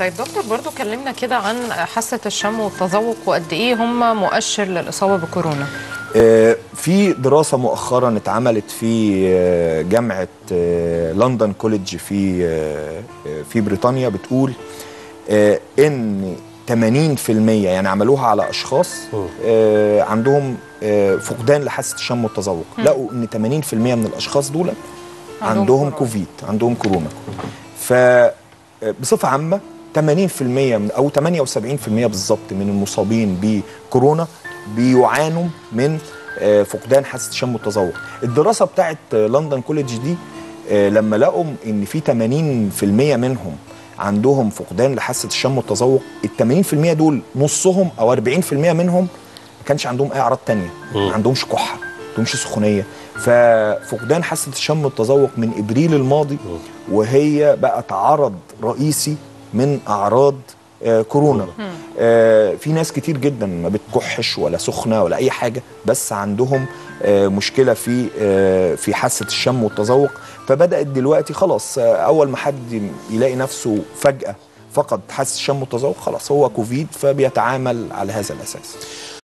طيب دكتور برضو كلمنا كده عن حاسه الشم والتذوق وقد ايه هم مؤشر للاصابه بكورونا آه، في دراسة مؤخرا اتعملت في آه، جامعة آه، لندن كوليدج في آه، آه، في بريطانيا بتقول آه، ان 80% يعني عملوها على اشخاص آه، عندهم آه، فقدان لحاسة الشم والتذوق لقوا ان 80% من الاشخاص دول عندهم عندهم كورونا. كوفيد عندهم كورونا ف آه، بصفة عامة 80% من او 78% بالظبط من المصابين بكورونا بيعانوا من آه، فقدان حاسه الشم والتذوق الدراسه بتاعت آه، لندن كوليدج دي آه، لما لقوا ان في 80% منهم عندهم فقدان لحاسه الشم والتذوق ال 80% دول نصهم او 40% منهم ما كانش عندهم اي اعراض تانية ما عندهمش كحه ما عندهمش سخونيه ففقدان حاسه الشم والتذوق من ابريل الماضي وهي بقت عرض رئيسي من اعراض آه، كورونا آه، في ناس كتير جدا ما بتكحش ولا سخنه ولا اي حاجه بس عندهم آه، مشكله في آه، في حاسه الشم والتذوق فبدات دلوقتي خلاص آه، اول ما حد يلاقي نفسه فجاه فقد حاسه الشم والتذوق خلاص هو كوفيد فبيتعامل على هذا الاساس